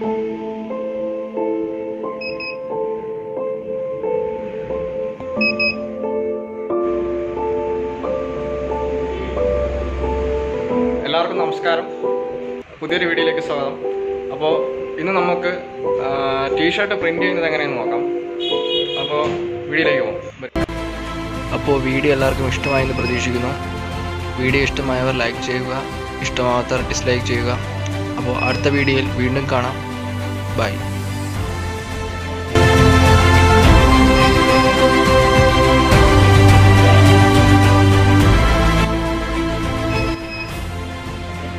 എല്ലാവർക്കും നമസ്കാരം പുതിയൊരു വീഡിയോയിലേക്ക് സ്വാഗതം അപ്പോൾ ഇന്ന് നമുക്ക് ടീഷർട്ട് പ്രിന്റ് ചെയ്യുന്നത് എങ്ങനെയെന്ന് നോക്കാം അപ്പോൾ വീഡിയോയിലേക്ക് പോകും അപ്പോൾ വീഡിയോ എല്ലാവർക്കും ഇഷ്ടമായെന്ന് പ്രതീക്ഷിക്കുന്നു വീഡിയോ ഇഷ്ടമായവർ ലൈക്ക് ചെയ്യുക ഇഷ്ടമാവാത്തവർ ഡിസ്ലൈക്ക് ചെയ്യുക അപ്പോൾ അടുത്ത വീഡിയോയിൽ വീണ്ടും കാണാം ബൈ